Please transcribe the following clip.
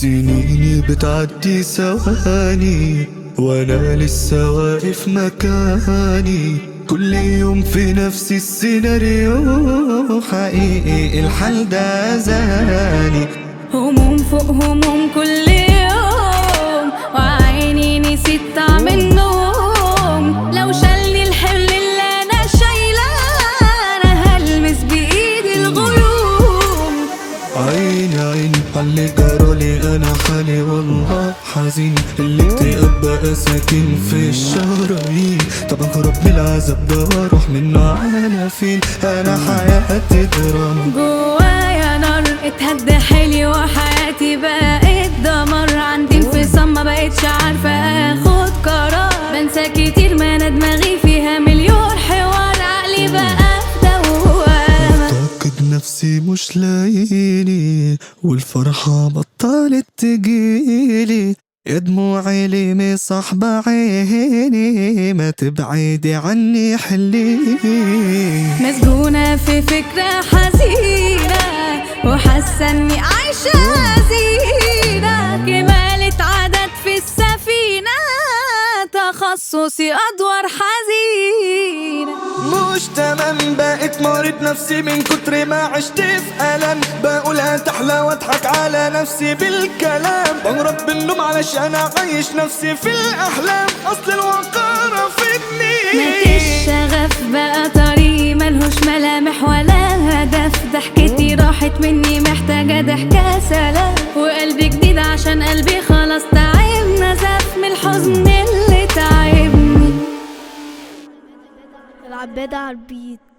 سنيني بتعدي ثواني وانا لسه واقف مكاني كل يوم في نفس السيناريو حقيقي الحال ده زاني هموم فوق هموم كل يوم وعيني نسيت طعم النوم لو شلني الحمل اللي انا شايلاه انا هلمس بايدي الغيوم عيني عيني عاللي جرالي انا حالي والله حزين الاكتئاب بقى ساكن في الشرايين طب اهرب من العذاب ده واروح منه على فين انا حياتي دراما جوايا نار اتهد حيلي وحياتي بقت دمار عندي انفصام ما بقتش عارفة اخد قرار بنسى كتير ما انا دماغي فيها مليون حوار عقلي بقى في دوامة متأكد نفسي مش لاقيني والفرحة بطلت تجيلي يا دموعي لي مصاحبة عيني ما تبعدي عني حليني مسجونة في فكرة حزينة وحاسة اني عايشة حزينة كمالة عدد في السفينة تخصصي ادوار حزينة مش تمام بقيت مريض نفسي من كتر ما عشت في ألم بقولها تحلى واضحك على نفسي بالكلام بهرب بالنوم علشان أعيش نفسي في الأحلام أصل الواقع رافضني مات الشغف بقى طريق ملهوش ملامح ولا هدف ضحكتي راحت مني محتاجة ضحكة سلام وقلبي جديد عشان قلبي خلاص تعب نزف من الحزن اللي تعبني العبادة على البيت